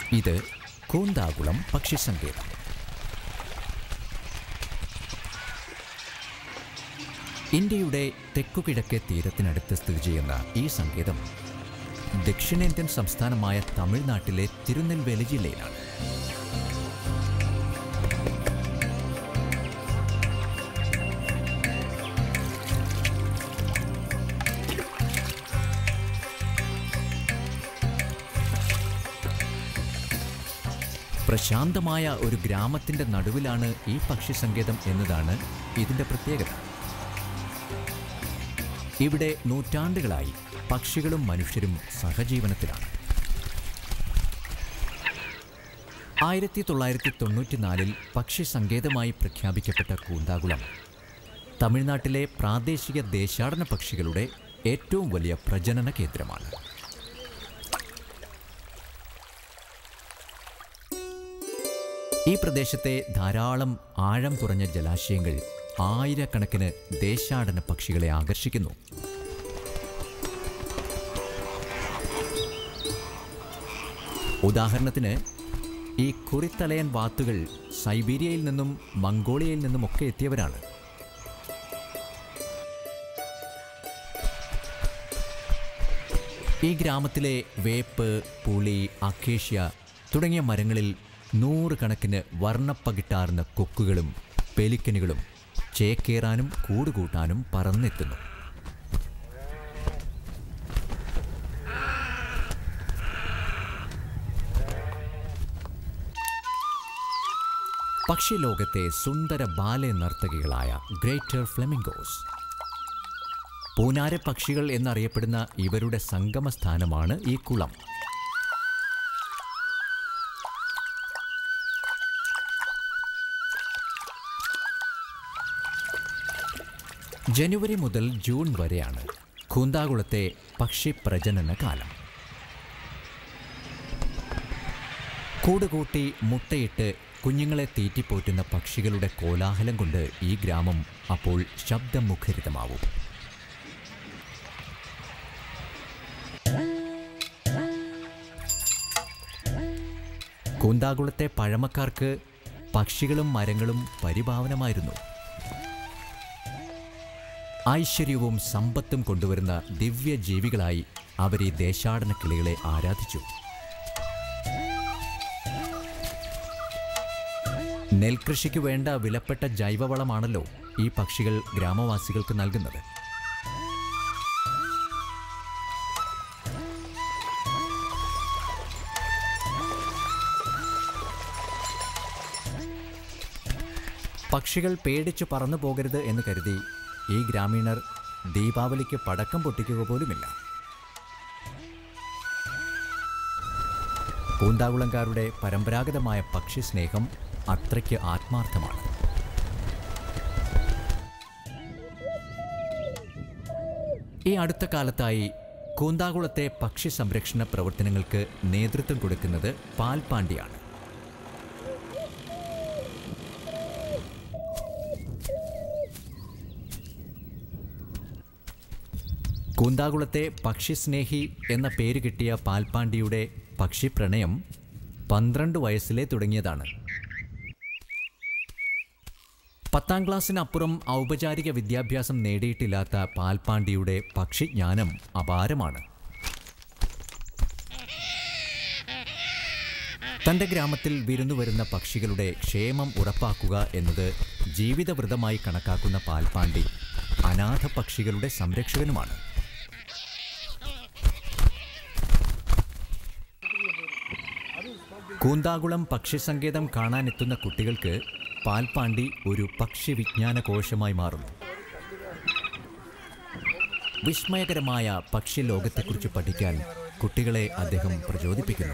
ഇത് കൂന്താകുളം പക്ഷിസങ്കേതം ഇന്ത്യയുടെ തെക്കുകിഴക്കേ തീരത്തിനടുത്ത് സ്ഥിതി ചെയ്യുന്ന ഈ സങ്കേതം ദക്ഷിണേന്ത്യൻ സംസ്ഥാനമായ തമിഴ്നാട്ടിലെ തിരുനെൽവേലി ജില്ലയിലാണ് പ്രശാന്തമായ ഒരു ഗ്രാമത്തിന്റെ നടുവിലാണ് ഈ പക്ഷി സങ്കേതം എന്നതാണ് ഇതിന്റെ പ്രത്യേകത ഇവിടെ നൂറ്റാണ്ടുകളായി പക്ഷികളും മനുഷ്യരും സഹജീവനത്തിലാണ് ആയിരത്തി തൊള്ളായിരത്തി തൊണ്ണൂറ്റിനാലിൽ പക്ഷി സങ്കേതമായി പ്രഖ്യാപിക്കപ്പെട്ട കൂന്താകുളം തമിഴ്നാട്ടിലെ പ്രാദേശിക ദേശാടന പക്ഷികളുടെ ഏറ്റവും വലിയ പ്രജനന കേന്ദ്രമാണ് ഈ പ്രദേശത്തെ ധാരാളം ആഴം കുറഞ്ഞ ജലാശയങ്ങൾ ആയിരക്കണക്കിന് ദേശാടന പക്ഷികളെ ആകർഷിക്കുന്നു ഉദാഹരണത്തിന് ഈ കുറിത്തലയൻ വാത്തുകൾ സൈബീരിയയിൽ നിന്നും മംഗോളിയയിൽ നിന്നുമൊക്കെ എത്തിയവരാണ് ഈ ഗ്രാമത്തിലെ വേപ്പ് പുളി അക്കേഷ്യ തുടങ്ങിയ മരങ്ങളിൽ നൂറുകണക്കിന് വർണ്ണപ്പകിട്ടാർന്ന കൊക്കുകളും പെലിക്കനുകളും ചേക്കേറാനും കൂടുകൂട്ടാനും പറന്നെത്തുന്നു പക്ഷിലോകത്തെ സുന്ദര ബാലെ നർത്തകികളായ ഗ്രേറ്റർ ഫ്ലെമിംഗോസ് പൂനാര പക്ഷികൾ എന്നറിയപ്പെടുന്ന ഇവരുടെ സംഗമസ്ഥാനമാണ് ഈ കുളം ജനുവരി മുതൽ ജൂൺ വരെയാണ് കൂന്താകുളത്തെ പക്ഷി പ്രജനന കാലം കൂടുകൂട്ടി മുട്ടയിട്ട് കുഞ്ഞുങ്ങളെ തീറ്റിപ്പോറ്റുന്ന പക്ഷികളുടെ കോലാഹലം കൊണ്ട് ഈ ഗ്രാമം അപ്പോൾ ശബ്ദമുഖരിതമാവും കൂന്താകുളത്തെ പഴമക്കാർക്ക് പക്ഷികളും മരങ്ങളും പരിഭാവനമായിരുന്നു ഐശ്വര്യവും സമ്പത്തും കൊണ്ടുവരുന്ന ദിവ്യ ജീവികളായി അവർ ഈ ദേശാടന കിളികളെ ആരാധിച്ചു നെൽകൃഷിക്ക് വേണ്ട വിലപ്പെട്ട ജൈവവളമാണല്ലോ ഈ പക്ഷികൾ ഗ്രാമവാസികൾക്ക് നൽകുന്നത് പക്ഷികൾ പേടിച്ചു പറന്നു പോകരുത് എന്ന് കരുതി ഈ ഗ്രാമീണർ ദീപാവലിക്ക് പടക്കം പൊട്ടിക്കുക പോലുമില്ല കൂന്താകുളംകാരുടെ പരമ്പരാഗതമായ പക്ഷി സ്നേഹം അത്രയ്ക്ക് ആത്മാർത്ഥമാണ് ഈ അടുത്ത കാലത്തായി കൂന്താകുളത്തെ പക്ഷി സംരക്ഷണ പ്രവർത്തനങ്ങൾക്ക് നേതൃത്വം കൊടുക്കുന്നത് പാൽപാണ്ടിയാണ് കൂന്താകുളത്തെ പക്ഷിസ്നേഹി എന്ന പേര് കിട്ടിയ പാൽപാണ്ടിയുടെ പക്ഷിപ്രണയം പന്ത്രണ്ട് വയസ്സിലെ തുടങ്ങിയതാണ് പത്താം ക്ലാസ്സിനപ്പുറം ഔപചാരിക വിദ്യാഭ്യാസം നേടിയിട്ടില്ലാത്ത പാൽപാണ്ടിയുടെ പക്ഷിജ്ഞാനം അപാരമാണ് തൻ്റെ ഗ്രാമത്തിൽ വിരുന്നു വരുന്ന പക്ഷികളുടെ ക്ഷേമം ഉറപ്പാക്കുക എന്നത് ജീവിതവ്രതമായി കണക്കാക്കുന്ന പാൽപാണ്ടി അനാഥ പക്ഷികളുടെ സംരക്ഷകനുമാണ് കൂന്താകുളം പക്ഷിസങ്കേതം കാണാനെത്തുന്ന കുട്ടികൾക്ക് പാൽപാണ്ടി ഒരു പക്ഷി വിജ്ഞാന കോശമായി മാറുന്നു വിസ്മയകരമായ പക്ഷി ലോകത്തെക്കുറിച്ച് പഠിക്കാൻ കുട്ടികളെ അദ്ദേഹം പ്രചോദിപ്പിക്കുന്നു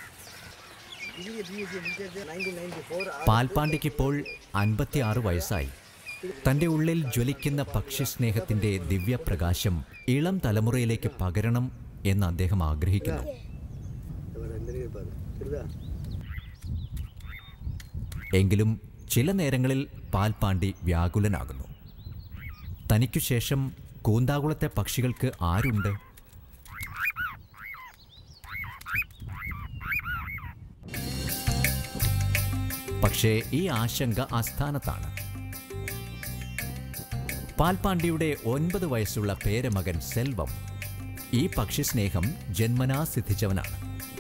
പാൽപാണ്ടിക്കിപ്പോൾ അൻപത്തിയാറ് വയസ്സായി തൻ്റെ ഉള്ളിൽ ജ്വലിക്കുന്ന പക്ഷിസ്നേഹത്തിൻ്റെ ദിവ്യപ്രകാശം ഇളം തലമുറയിലേക്ക് പകരണം എന്ന് അദ്ദേഹം ആഗ്രഹിക്കുന്നു എങ്കിലും ചില നേരങ്ങളിൽ പാൽപാണ്ടി വ്യാകുലനാകുന്നു തനിക്കു ശേഷം കൂന്താകുളത്തെ പക്ഷികൾക്ക് ആരുണ്ട് പക്ഷേ ഈ ആശങ്ക അസ്ഥാനത്താണ് പാൽപാണ്ടിയുടെ ഒൻപത് വയസ്സുള്ള പേരമകൻ സെൽവം ഈ പക്ഷിസ്നേഹം ജന്മനാ സിദ്ധിച്ചവനാണ്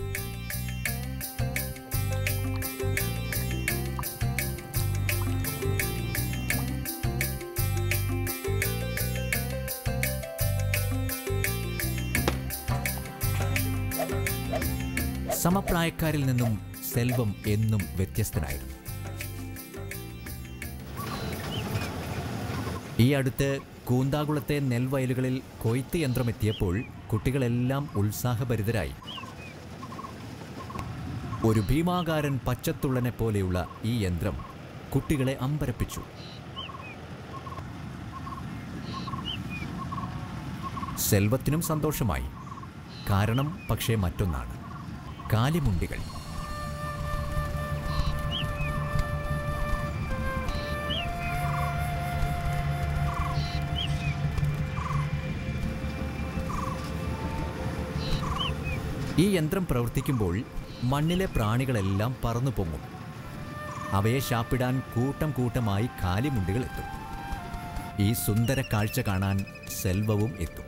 സമപ്രായക്കാരിൽ നിന്നും സെൽവം എന്നും വ്യത്യസ്തനായിരുന്നു ഈ അടുത്ത് കൂന്താകുളത്തെ നെൽവയലുകളിൽ കൊയ്ത്ത് യന്ത്രമെത്തിയപ്പോൾ കുട്ടികളെല്ലാം ഉത്സാഹഭരിതരായി ഒരു ഭീമാകാരൻ പച്ചത്തുള്ളനെ പോലെയുള്ള ഈ യന്ത്രം കുട്ടികളെ അമ്പരപ്പിച്ചു സെൽവത്തിനും സന്തോഷമായി കാരണം പക്ഷേ മറ്റൊന്നാണ് കാലിമുണ്ടികൾ ഈ യന്ത്രം പ്രവർത്തിക്കുമ്പോൾ മണ്ണിലെ പ്രാണികളെല്ലാം പറന്നു പൊങ്ങും അവയെ ശാപ്പിടാൻ കൂട്ടം കൂട്ടമായി കാലിമുണ്ടികൾ എത്തും ഈ സുന്ദര കാഴ്ച കാണാൻ സെൽവവും എത്തും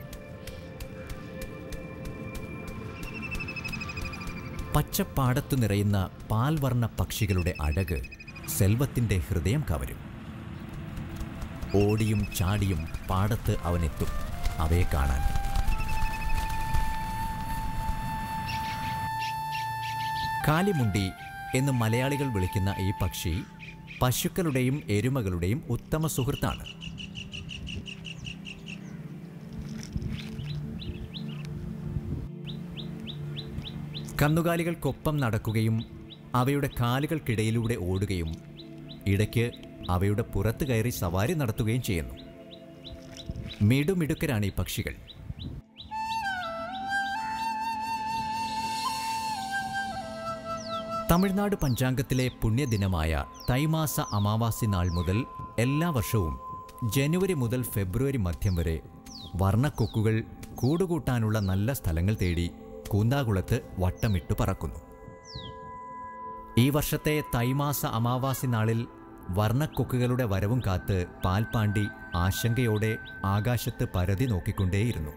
പച്ചപ്പാടത്തു നിറയുന്ന പാൽവർണ്ണ പക്ഷികളുടെ അഴക് സെൽവത്തിൻ്റെ ഹൃദയം കവരും ഓടിയും ചാടിയും പാടത്ത് അവനെത്തും അവയെ കാണാൻ കാലിമുണ്ടി എന്ന് മലയാളികൾ വിളിക്കുന്ന ഈ പക്ഷി പശുക്കളുടെയും എരുമകളുടെയും ഉത്തമ സുഹൃത്താണ് കന്നുകാലികൾക്കൊപ്പം നടക്കുകയും അവയുടെ കാലുകൾക്കിടയിലൂടെ ഓടുകയും ഇടയ്ക്ക് അവയുടെ പുറത്ത് കയറി സവാരി നടത്തുകയും ചെയ്യുന്നു മിടുമിടുക്കരാണ് ഈ പക്ഷികൾ തമിഴ്നാട് പഞ്ചാംഗത്തിലെ പുണ്യദിനമായ തൈമാസ അമാവാസി നാൾ മുതൽ എല്ലാ വർഷവും ജനുവരി മുതൽ ഫെബ്രുവരി മധ്യം വരെ വർണ്ണക്കൊക്കുകൾ കൂടുകൂട്ടാനുള്ള നല്ല സ്ഥലങ്ങൾ തേടി കൂന്താകുളത്ത് വട്ടമിട്ടു പറക്കുന്നു ഈ വർഷത്തെ തൈമാസ അമാവാസി നാളിൽ വർണ്ണക്കൊക്കുകളുടെ വരവും കാത്ത് പാൽപ്പാണ്ടി ആശങ്കയോടെ ആകാശത്ത് പരതി നോക്കിക്കൊണ്ടേയിരുന്നു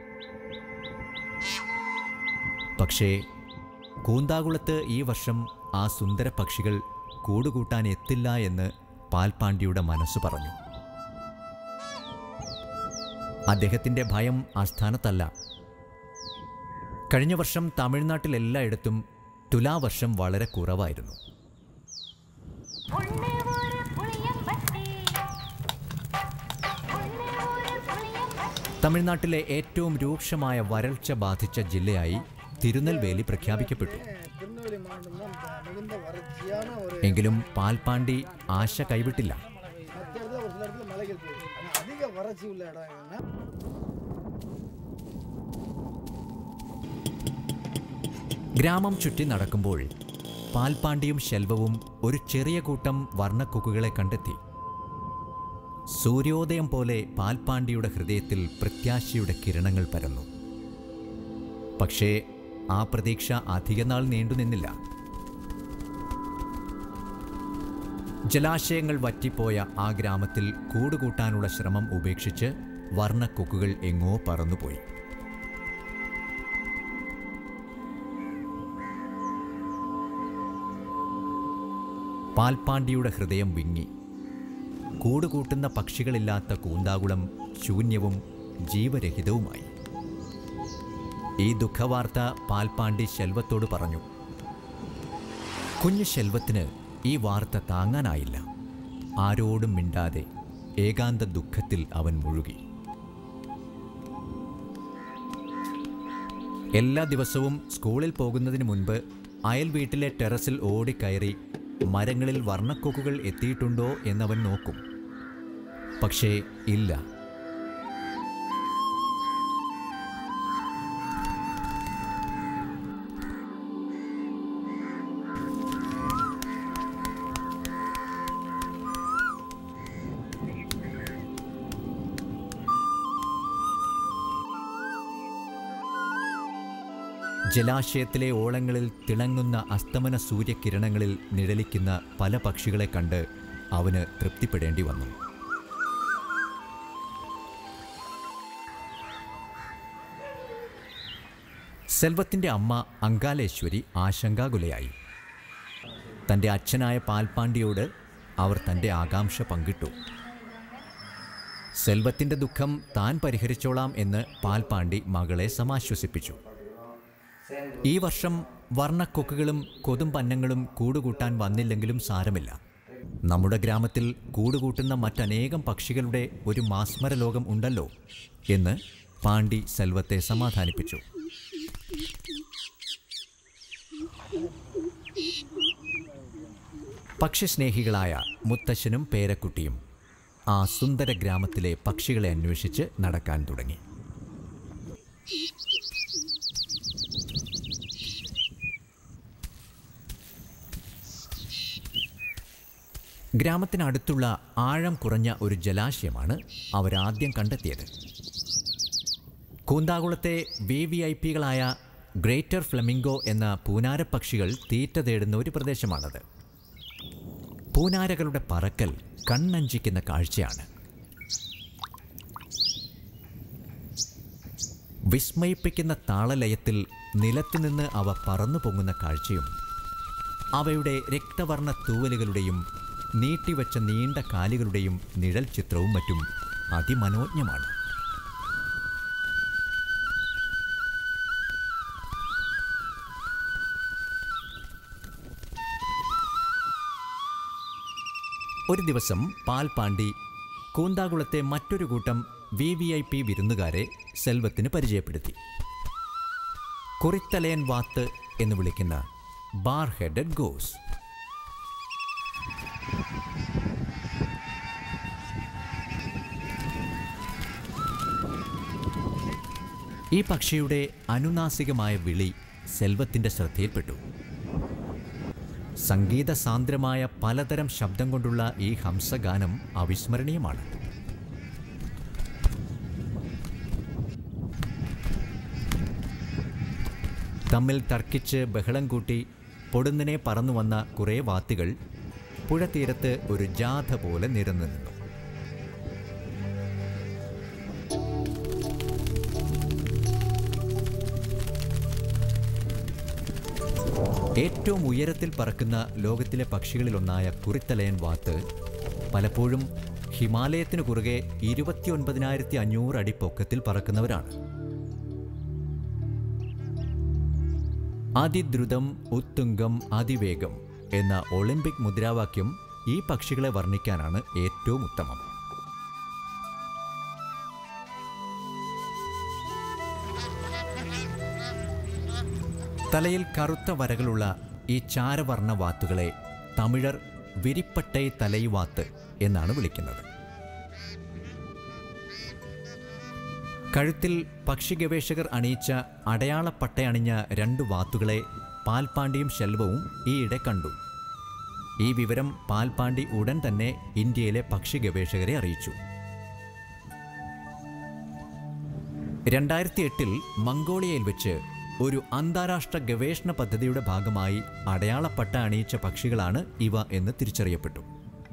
പക്ഷേ കൂന്താകുളത്ത് ഈ വർഷം ആ സുന്ദര പക്ഷികൾ കൂടുകൂട്ടാൻ എത്തില്ല എന്ന് പാൽപ്പാണ്ടിയുടെ മനസ്സ് പറഞ്ഞു അദ്ദേഹത്തിൻ്റെ ഭയം ആസ്ഥാനത്തല്ല കഴിഞ്ഞ വർഷം തമിഴ്നാട്ടിലെല്ലായിടത്തും തുലാവർഷം വളരെ കുറവായിരുന്നു ஒண்ணே ஒரு புளியம்பட்டி ஒண்ணே ஒரு புளியம்பட்டி തമിഴ്നാട്ടിലെ ഏറ്റവും രൂക്ഷമായ വരൾച്ച ബാധിച്ച ജില്ലയായി തിരുനെൽവേലി പ്രഖ്യാപിക്കപ്പെട്ടു திருநெல்வேலி மாவட்டம் தான் மிகுந்த வறட்சியான ஒரு എങ്കിലും പാൽപ്പാണ്ടി ആശ കൈവിട്ടില്ല மற்ற இடத்துல ஒரு சில இடத்துல மலைகள் பெய்யுது ஆனால் அதிக வறட்சி உள்ள இடம் என்னன்னா ഗ്രാമം ചുറ്റി നടക്കുമ്പോൾ പാൽപ്പാണ്ടിയും ശെൽവവും ഒരു ചെറിയ കൂട്ടം വർണ്ണക്കൊക്കുകളെ കണ്ടെത്തി സൂര്യോദയം പോലെ പാൽപ്പാണ്ടിയുടെ ഹൃദയത്തിൽ പ്രത്യാശയുടെ കിരണങ്ങൾ പരന്നു പക്ഷേ ആ പ്രതീക്ഷ അധികനാൾ നീണ്ടുനിന്നില്ല ജലാശയങ്ങൾ വറ്റിപ്പോയ ആ ഗ്രാമത്തിൽ കൂടുകൂട്ടാനുള്ള ശ്രമം ഉപേക്ഷിച്ച് വർണ്ണക്കൊക്കുകൾ എങ്ങോ പറന്നുപോയി പാൽപ്പാണ്ടിയുടെ ഹൃദയം വിങ്ങി കൂടുകൂട്ടുന്ന പക്ഷികളില്ലാത്ത കൂന്താകുളം ശൂന്യവും ജീവരഹിതവുമായി ഈ ദുഃഖവാർത്ത പാൽപ്പാണ്ടി ശെൽവത്തോട് പറഞ്ഞു കുഞ്ഞു ശെൽവത്തിന് ഈ വാർത്ത താങ്ങാനായില്ല ആരോടും മിണ്ടാതെ ഏകാന്ത ദുഃഖത്തിൽ അവൻ മുഴുകി എല്ലാ ദിവസവും സ്കൂളിൽ പോകുന്നതിന് മുൻപ് അയൽ വീട്ടിലെ ടെറസിൽ ഓടിക്കയറി മരങ്ങളിൽ വർണ്ണക്കൊക്കുകൾ എത്തിയിട്ടുണ്ടോ എന്നവൻ നോക്കും പക്ഷേ ഇല്ല ജലാശയത്തിലെ ഓളങ്ങളിൽ തിളങ്ങുന്ന അസ്തമന സൂര്യകിരണങ്ങളിൽ നിഴലിക്കുന്ന പല പക്ഷികളെ കണ്ട് അവന് തൃപ്തിപ്പെടേണ്ടി വന്നു സെൽവത്തിൻ്റെ അമ്മ അങ്കാലേശ്വരി ആശങ്കാകുലയായി തൻ്റെ അച്ഛനായ പാൽപ്പാണ്ടിയോട് അവർ തൻ്റെ ആകാംക്ഷ പങ്കിട്ടു സെൽവത്തിൻ്റെ ദുഃഖം താൻ പരിഹരിച്ചോളാം എന്ന് പാൽപ്പാണ്ടി മകളെ സമാശ്വസിപ്പിച്ചു ഈ വർഷം വർണ്ണക്കൊക്കുകളും കൊതുമ്പന്നങ്ങളും കൂടുകൂട്ടാൻ വന്നില്ലെങ്കിലും സാരമില്ല നമ്മുടെ ഗ്രാമത്തിൽ കൂടുകൂട്ടുന്ന മറ്റനേകം പക്ഷികളുടെ ഒരു മാസ്മര ലോകം ഉണ്ടല്ലോ എന്ന് പാണ്ഡി സെൽവത്തെ സമാധാനിപ്പിച്ചു പക്ഷിസ്നേഹികളായ മുത്തശ്ശനും പേരക്കുട്ടിയും ആ സുന്ദര ഗ്രാമത്തിലെ പക്ഷികളെ അന്വേഷിച്ച് നടക്കാൻ തുടങ്ങി ഗ്രാമത്തിനടുത്തുള്ള ആഴം കുറഞ്ഞ ഒരു ജലാശയമാണ് അവരാദ്യം കണ്ടെത്തിയത് കൂന്താകുളത്തെ വി വി ഐ പികളായ ഗ്രേറ്റർ ഫ്ലെമിംഗോ എന്ന പൂനാരപ്പക്ഷികൾ തീറ്റ തേടുന്ന ഒരു പ്രദേശമാണത് പൂനാരകളുടെ പറക്കൽ കണ്ണഞ്ചിക്കുന്ന കാഴ്ചയാണ് വിസ്മയിപ്പിക്കുന്ന താളലയത്തിൽ നിലത്തുനിന്ന് അവ പറന്നു പൊങ്ങുന്ന കാഴ്ചയും അവയുടെ രക്തവർണ്ണ തൂവലുകളുടെയും നീട്ടിവെച്ച നീണ്ട കാലുകളുടെയും നിഴൽ ചിത്രവും മറ്റും അതിമനോജ്ഞമാണ് ഒരു ദിവസം പാൽപാണ്ടി കൂന്താകുളത്തെ മറ്റൊരു കൂട്ടം വി വി ഐ പി വിരുന്നുകാരെ സെൽവത്തിന് പരിചയപ്പെടുത്തി കുറിത്തലയൻ വാത്ത് എന്ന് വിളിക്കുന്ന ബാർ ഹെഡഡ് ഗോസ് ഈ പക്ഷിയുടെ അനുനാസികമായ വിളി സെൽവത്തിൻ്റെ ശ്രദ്ധയിൽപ്പെട്ടു സംഗീത സാന്ദ്രമായ പലതരം ശബ്ദം കൊണ്ടുള്ള ഈ ഹംസഗാനം അവിസ്മരണീയമാണ് തമ്മിൽ തർക്കിച്ച് ബഹളം കൂട്ടി പൊടുന്നിനെ പറന്നു വന്ന കുറേ വാത്തുകൾ പുഴതീരത്ത് ഒരു ജാഥ പോലെ നിരന്നു നിന്നു ഏറ്റവും ഉയരത്തിൽ പറക്കുന്ന ലോകത്തിലെ പക്ഷികളിലൊന്നായ കുറിത്തലയൻ വാത്ത് പലപ്പോഴും ഹിമാലയത്തിനു കുറുകെ ഇരുപത്തിയൊൻപതിനായിരത്തി അഞ്ഞൂറ് അടി പൊക്കത്തിൽ പറക്കുന്നവരാണ് അതിദ്രുതം ഉത്തുംഗം അതിവേഗം എന്ന ഒളിമ്പിക് മുദ്രാവാക്യം ഈ പക്ഷികളെ വർണ്ണിക്കാനാണ് ഏറ്റവും ഉത്തമം തലയിൽ കറുത്ത വരകളുള്ള ഈ ചാരവർണ്ണ വാത്തുകളെ തമിഴർ വിരിപ്പട്ടൈ തലൈവാത്ത് എന്നാണ് വിളിക്കുന്നത് കഴുത്തിൽ പക്ഷി ഗവേഷകർ അണിയിച്ച അടയാളപ്പട്ടയണിഞ്ഞ രണ്ട് വാത്തുകളെ പാൽപ്പാണ്ടിയും ശെൽവവും ഈയിടെ കണ്ടു ഈ വിവരം പാൽപ്പാണ്ടി ഉടൻ തന്നെ ഇന്ത്യയിലെ പക്ഷി ഗവേഷകരെ അറിയിച്ചു രണ്ടായിരത്തി എട്ടിൽ മംഗോളിയയിൽ വെച്ച് ഒരു അന്താരാഷ്ട്ര ഗവേഷണ പദ്ധതിയുടെ ഭാഗമായി അടയാളപ്പട്ട അണിയിച്ച പക്ഷികളാണ് ഇവ എന്ന് തിരിച്ചറിയപ്പെട്ടു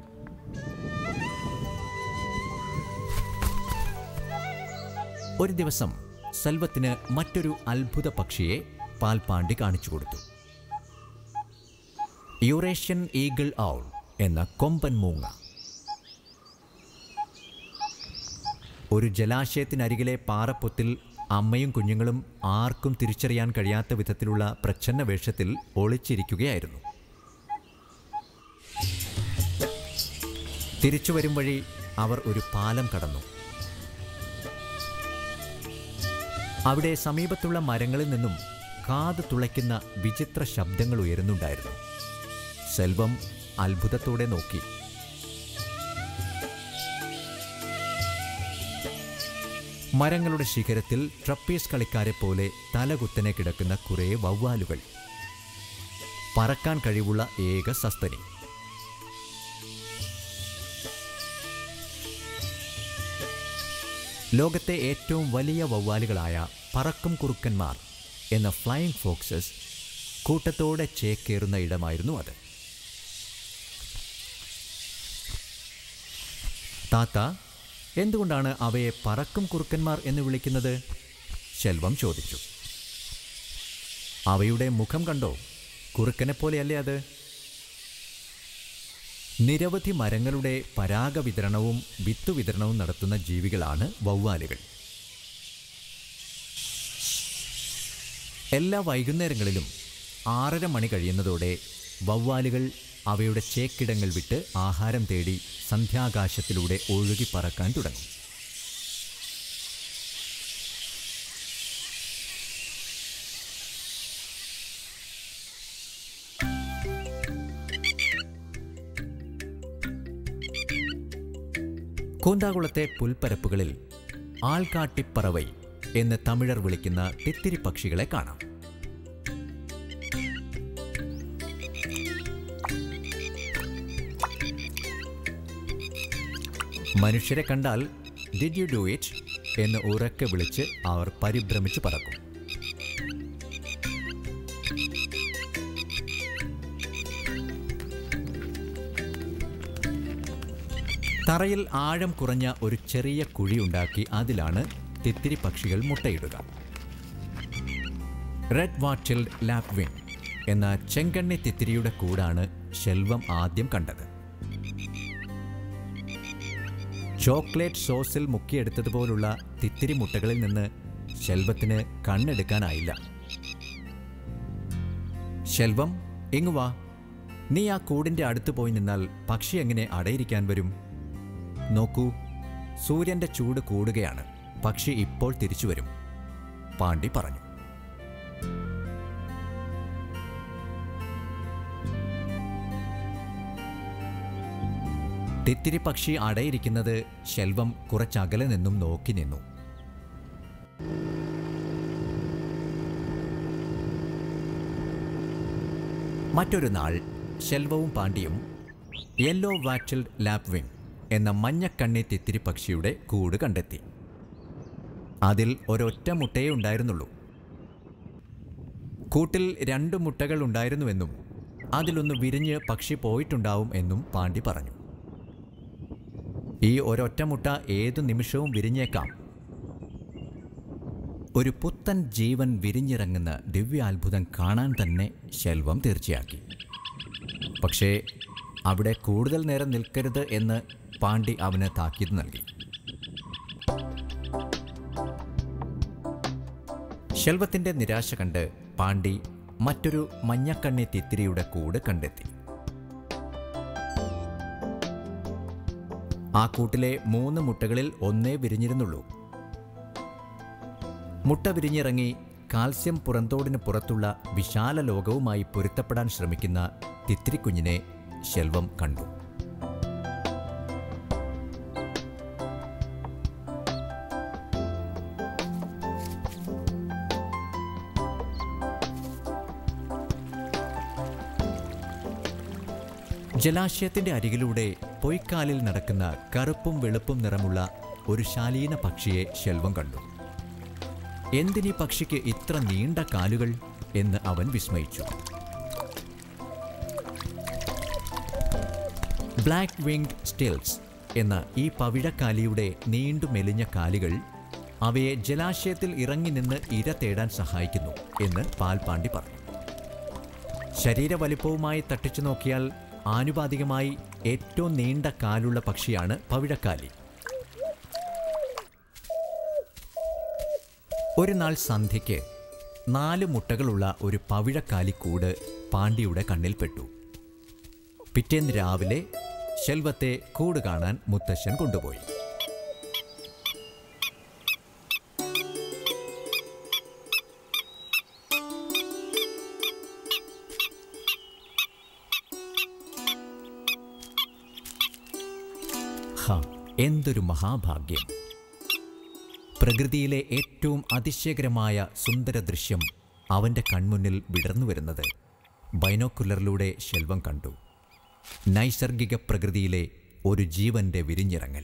ഒരു ദിവസം സെൽവത്തിന് മറ്റൊരു അത്ഭുത പക്ഷിയെ പാൽപ്പാണ്ടി കാണിച്ചു കൊടുത്തു യൂറേഷ്യൻ ഈഗിൾ ഔൾ എന്ന കൊമ്പൻ മൂങ്ങ ഒരു ജലാശയത്തിനരികിലെ പാറപ്പൊത്തിൽ അമ്മയും കുഞ്ഞുങ്ങളും ആർക്കും തിരിച്ചറിയാൻ കഴിയാത്ത വിധത്തിലുള്ള പ്രച്ഛന്ന വേഷത്തിൽ ഒളിച്ചിരിക്കുകയായിരുന്നു തിരിച്ചു വരും വഴി അവർ ഒരു പാലം കടന്നു അവിടെ സമീപത്തുള്ള മരങ്ങളിൽ നിന്നും കാത് തുളയ്ക്കുന്ന വിചിത്ര ശബ്ദങ്ങൾ ഉയരുന്നുണ്ടായിരുന്നു സെൽവം അത്ഭുതത്തോടെ നോക്കി മരങ്ങളുടെ ശിഖരത്തിൽ ട്രപ്പീസ് കളിക്കാരെ പോലെ തലകുത്തനെ കിടക്കുന്ന കുറേ വവ്വാലുകൾ പറക്കാൻ കഴിവുള്ള ഏക സസ്തനി ലോകത്തെ ഏറ്റവും വലിയ വവ്വാലുകളായ പറക്കും കുറുക്കന്മാർ എന്ന ഫ്ലൈയിങ് ഫോക്സസ് കൂട്ടത്തോടെ ചേക്കേറുന്ന ഇടമായിരുന്നു അത് താത്ത എന്തുകൊണ്ടാണ് അവയെ പറക്കും കുറുക്കന്മാർ എന്ന് വിളിക്കുന്നത് ശെൽവം ചോദിച്ചു അവയുടെ മുഖം കണ്ടോ കുറുക്കനെ പോലെയല്ലേ അത് നിരവധി മരങ്ങളുടെ പരാഗ വിതരണവും വിത്തു വിതരണവും നടത്തുന്ന ജീവികളാണ് വവ്വാലുകൾ എല്ലാ വൈകുന്നേരങ്ങളിലും ആറര മണി കഴിയുന്നതോടെ വവ്വാലുകൾ അവയുടെ ചേക്കിടങ്ങൾ വിട്ട് ആഹാരം തേടി സന്ധ്യാകാശത്തിലൂടെ ഒഴുകി പറക്കാൻ തുടങ്ങും കൂന്താകുളത്തെ പുൽപ്പരപ്പുകളിൽ ആൾക്കാട്ടിപ്പറവൈ എന്ന് തമിഴർ വിളിക്കുന്ന തിത്തിരി പക്ഷികളെ കാണാം മനുഷ്യരെ കണ്ടാൽ ഡിഡ് യു ഡു ഇറ്റ് എന്ന് ഉറക്കെ വിളിച്ച് അവർ പരിഭ്രമിച്ച് പറക്കും തറയിൽ ആഴം കുറഞ്ഞ ഒരു ചെറിയ കുഴിയുണ്ടാക്കി അതിലാണ് തിത്തിരി പക്ഷികൾ മുട്ടയിടുക റെഡ് വാട്ടിൽഡ് ലാപ്വിൻ എന്ന ചെങ്കണ്ണി തിത്തിരിയുടെ കൂടാണ് ശെൽവം ആദ്യം കണ്ടത് ചോക്ലേറ്റ് സോസിൽ മുക്കിയെടുത്തതുപോലുള്ള തിത്തിരി മുട്ടകളിൽ നിന്ന് ശെൽവത്തിന് കണ്ണെടുക്കാനായില്ല ശെൽവം ഇങ്ങു വാ നീ ആ കൂടിന്റെ അടുത്ത് പോയി നിന്നാൽ പക്ഷി എങ്ങനെ അടയിരിക്കാൻ വരും നോക്കൂ സൂര്യന്റെ ചൂട് കൂടുകയാണ് പക്ഷി ഇപ്പോൾ തിരിച്ചു വരും പാണ്ഡി പറഞ്ഞു തിത്തിരി പക്ഷി അടയിരിക്കുന്നത് ശെൽവം കുറച്ചകലെ നിന്നും നോക്കി നിന്നു മറ്റൊരു നാൾ ശെൽവവും പാണ്ഡ്യയും യെല്ലോ വാറ്റിൽഡ് ലാപ്വിങ് എന്ന മഞ്ഞക്കണ്ണി തിത്തിരി പക്ഷിയുടെ കൂട് കണ്ടെത്തി അതിൽ ഒരൊറ്റ മുട്ടയേ ഉണ്ടായിരുന്നുള്ളൂ കൂട്ടിൽ രണ്ട് മുട്ടകൾ ഉണ്ടായിരുന്നുവെന്നും അതിലൊന്ന് വിരിഞ്ഞ് പക്ഷി പോയിട്ടുണ്ടാവും എന്നും പാണ്ഡി പറഞ്ഞു ഈ ഒരൊറ്റ മുട്ട ഏതു നിമിഷവും വിരിഞ്ഞേക്കാം ഒരു പുത്തൻ ജീവൻ വിരിഞ്ഞിറങ്ങുന്ന ദിവ്യാത്ഭുതം കാണാൻ തന്നെ ശെൽവം തീർച്ചയാക്കി പക്ഷേ അവിടെ കൂടുതൽ നേരം നിൽക്കരുത് എന്ന് പാണ്ഡി അവന് താക്കീത് നൽകി ശെൽവത്തിന്റെ നിരാശ കണ്ട് പാണ്ഡി മറ്റൊരു മഞ്ഞക്കണ്ണി തിത്തിരിയുടെ കൂട് കണ്ടെത്തി ആ കൂട്ടിലെ മൂന്ന് മുട്ടകളിൽ ഒന്നേ വിരിഞ്ഞിരുന്നുള്ളൂ മുട്ട വിരിഞ്ഞിറങ്ങി കാൽസ്യം പുറന്തോടിന് പുറത്തുള്ള വിശാല ലോകവുമായി പൊരുത്തപ്പെടാൻ ശ്രമിക്കുന്ന തിത്തിരിക്കുഞ്ഞിനെ ശെൽവം കണ്ടു ജലാശയത്തിന്റെ അരികിലൂടെ പൊയ്ക്കാലിൽ നടക്കുന്ന കറുപ്പും വെളുപ്പും നിറമുള്ള ഒരു ശാലീന പക്ഷിയെ ശെൽവം കണ്ടു എന്തിനീ പക്ഷിക്ക് ഇത്ര നീണ്ട കാലുകൾ എന്ന് അവൻ വിസ്മയിച്ചു ബ്ലാക്ക് വിങ്ഡ് സ്റ്റിൽസ് എന്ന ഈ പവിഴക്കാലിയുടെ നീണ്ടു മെലിഞ്ഞ കാലുകൾ അവയെ ജലാശയത്തിൽ ഇറങ്ങി നിന്ന് ഇര തേടാൻ സഹായിക്കുന്നു എന്ന് പാൽപാണ്ടി പറഞ്ഞു ശരീരവലിപ്പവുമായി തട്ടിച്ചു നോക്കിയാൽ ആനുപാതികമായി ഏറ്റവും നീണ്ട കാലുള്ള പക്ഷിയാണ് പവിഴക്കാലി ഒരു നാൾ സന്ധ്യയ്ക്ക് നാല് മുട്ടകളുള്ള ഒരു പവിഴക്കാലിക്കൂട് പാണ്ഡ്യയുടെ കണ്ണിൽപ്പെട്ടു പിറ്റേന്ന് രാവിലെ ശെൽവത്തെ കൂട് കാണാൻ മുത്തശ്ശൻ കൊണ്ടുപോയി ഹ എന്തൊരു മഹാഭാഗ്യം പ്രകൃതിയിലെ ഏറ്റവും അതിശയകരമായ സുന്ദര ദൃശ്യം അവൻ്റെ കൺമുന്നിൽ വിടർന്നു വരുന്നത് ബൈനോക്കുലറിലൂടെ ശെൽവം കണ്ടു നൈസർഗിക പ്രകൃതിയിലെ ഒരു ജീവന്റെ വിരിഞ്ഞിറങ്ങൽ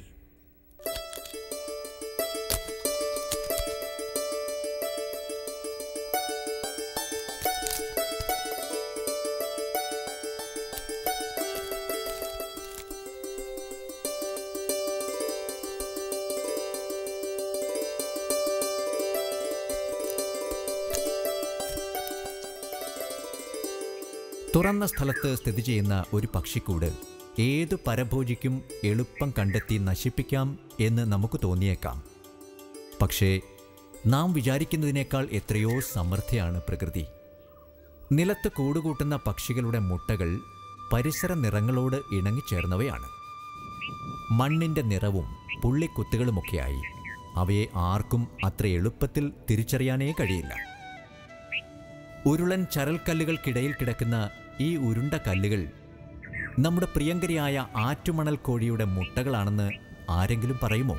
തുറന്ന സ്ഥലത്ത് സ്ഥിതി ചെയ്യുന്ന ഒരു പക്ഷിക്കൂട് ഏതു പരഭോജിക്കും എളുപ്പം കണ്ടെത്തി നശിപ്പിക്കാം എന്ന് നമുക്ക് തോന്നിയേക്കാം പക്ഷേ നാം വിചാരിക്കുന്നതിനേക്കാൾ എത്രയോ സമൃദ്ധിയാണ് പ്രകൃതി നിലത്ത് കൂടുകൂട്ടുന്ന പക്ഷികളുടെ മുട്ടകൾ പരിസര നിറങ്ങളോട് ഇണങ്ങിച്ചേർന്നവയാണ് മണ്ണിൻ്റെ നിറവും പുള്ളിക്കുത്തുകളുമൊക്കെയായി അവയെ ആർക്കും അത്ര എളുപ്പത്തിൽ തിരിച്ചറിയാനേ കഴിയില്ല ഉരുളൻ ചരൽക്കല്ലുകൾക്കിടയിൽ കിടക്കുന്ന ഈ ഉരുണ്ട കല്ലുകൾ നമ്മുടെ പ്രിയങ്കരിയായ ആറ്റുമണൽ കോഴിയുടെ മുട്ടകളാണെന്ന് ആരെങ്കിലും പറയുമോ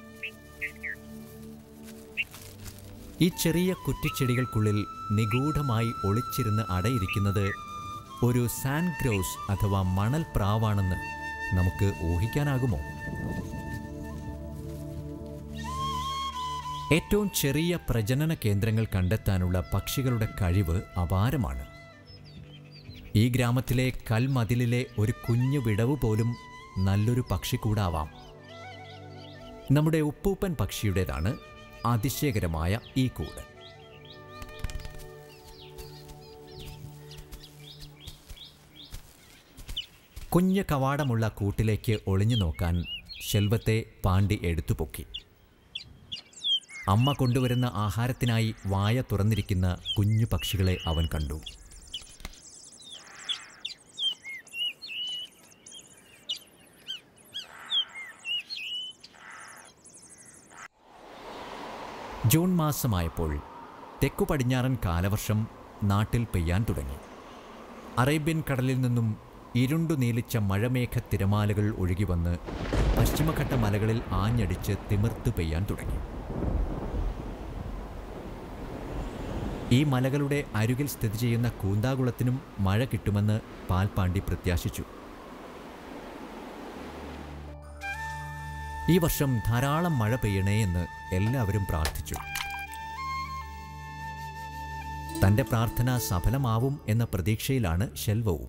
ഈ ചെറിയ കുറ്റിച്ചെടികൾക്കുള്ളിൽ നിഗൂഢമായി ഒളിച്ചിരുന്ന് അടയിരിക്കുന്നത് ഒരു സാൻഡ് ഗ്രോസ് അഥവാ മണൽ പ്രാവാണെന്ന് നമുക്ക് ഊഹിക്കാനാകുമോ ഏറ്റവും ചെറിയ പ്രജനന കേന്ദ്രങ്ങൾ കണ്ടെത്താനുള്ള പക്ഷികളുടെ കഴിവ് അപാരമാണ് ഈ ഗ്രാമത്തിലെ കൽമതിലിലെ ഒരു കുഞ്ഞു വിടവ് പോലും നല്ലൊരു പക്ഷിക്കൂടാവാം നമ്മുടെ ഉപ്പൂപ്പൻ പക്ഷിയുടേതാണ് അതിശയകരമായ ഈ കൂട് കുഞ്ഞ് കവാടമുള്ള കൂട്ടിലേക്ക് ഒളിഞ്ഞു നോക്കാൻ ശെൽവത്തെ പാണ്ടി എടുത്തുപൊക്കി അമ്മ കൊണ്ടുവരുന്ന ആഹാരത്തിനായി വായ തുറന്നിരിക്കുന്ന കുഞ്ഞു പക്ഷികളെ അവൻ കണ്ടു ജൂൺ മാസമായപ്പോൾ തെക്കു പടിഞ്ഞാറൻ കാലവർഷം നാട്ടിൽ പെയ്യാൻ തുടങ്ങി അറേബ്യൻ കടലിൽ നിന്നും ഇരുണ്ടു നീലിച്ച മഴമേഘ തിരമാലകൾ ഒഴുകി വന്ന് പശ്ചിമഘട്ട മലകളിൽ ആഞ്ഞടിച്ച് തിമിർത്ത് പെയ്യാൻ തുടങ്ങി ഈ മലകളുടെ അരുകിൽ സ്ഥിതി ചെയ്യുന്ന കൂന്താകുളത്തിനും മഴ കിട്ടുമെന്ന് പാൽപ്പാണ്ടി പ്രത്യാശിച്ചു ഈ വർഷം ധാരാളം മഴ പെയ്യണേ എന്ന് എല്ലാവരും പ്രാർത്ഥിച്ചു തന്റെ പ്രാർത്ഥന സഫലമാവും എന്ന പ്രതീക്ഷയിലാണ് ശെൽവവും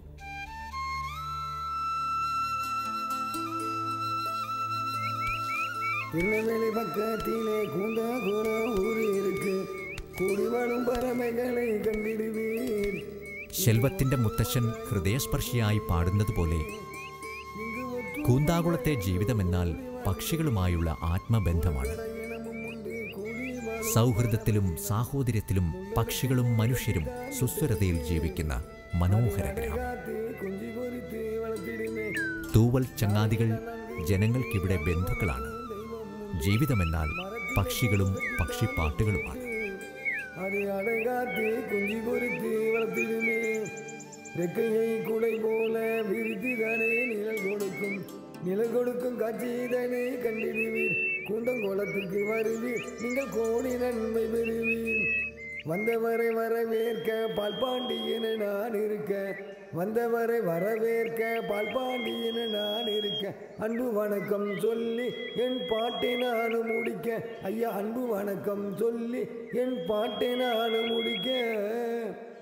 திருநெல்வேலி பக்கத்திலே கூந்தாகுளம் ஊர் இருக்கு கூடி வாழும் பறவைகளை கண்டிடுவீர் ശെൽവത്തിന്റെ മുത്തശ്ശൻ ഹൃദയസ്പർശിയായി പാടുന്നതുപോലെ കൂന്താകുളത്തെ ജീവിതമെന്നാൽ പക്ഷികളുമായുള്ള ആത്മബന്ധമാണ് സൗഹൃദത്തിലും സാഹോദര്യത്തിലും പക്ഷികളും മനുഷ്യരും സുസ്ഥിരതയിൽ ജീവിക്കുന്ന മനോഹര ഗ്രാമം காத்து குஞ்சு பொறித்து வளர்த்திடுமே തൂവൽ ചങ്ങാതികൾ ജനങ്ങൾക്കിവിടെ ബന്ധുക്കളാണ് ജീവിതമെന്നാൽ പക്ഷികളും പക്ഷിപ്പാട്ടുകളുമാണ് அது அடங்காத்து குஞ்சு பொறித்து வளர்த்திடுமே ரெக்கையை குடை போல விரித்துதானே நிழல் கொடுக்கும் நிழல் கொடுக்கும் காட்சிதனை கண்டிடுவீர் கூந்தங்குளத்துக்கு வருவீர் நீங்கள் கோடி நன்மை பெறுவீர் வந்தவரை வரவேற்க பால்பாண்டி என நான் இருக்க வந்தவரை வரவேற்க பால்பாண்டி என நான் இருக்க அன்பு வணக்கம் சொல்லி என் பாட்டை நானும் முடிக்க ஐயா அன்பு வணக்கம் சொல்லி என் பாட்டை நானும் முடிக்க